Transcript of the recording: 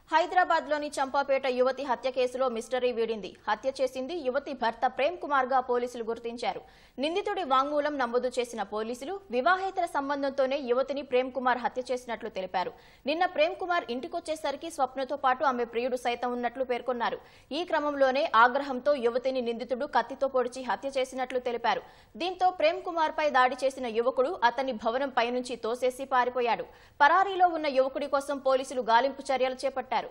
హైదరాబాద్ లోని చంపాపేట యువతి హత్య కేసులో మిస్టరీ వీడింది హత్య చేసింది యువతి భర్త ప్రేమ్ కుమార్ గా పోలీసులు గుర్తించారు నిందితుడి వాంగ్మూలం నమోదు చేసిన పోలీసులు వివాహేతర సంబంధంతోనే యువతిని ప్రేమ్ కుమార్ హత్య చేసినట్లు తెలిపారు నిన్న ప్రేమ్ కుమార్ ఇంటికొచ్చేసరికి స్వప్నతో పాటు ఆమె ప్రియుడు సైతం ఉన్నట్లు పేర్కొన్నారు ఈ క్రమంలోనే ఆగ్రహంతో యువతిని నిందితుడు కత్తితో పొడిచి హత్య చేసినట్లు తెలిపారు దీంతో ప్రేమ్ కుమార్ పై దాడి చేసిన యువకుడు అతన్ని భవనం పైనుంచి తోసేసి పారిపోయాడు పరారీలో ఉన్న యువకుడి కోసం పోలీసులు గాలింపు చర్యలు చేపట్టారు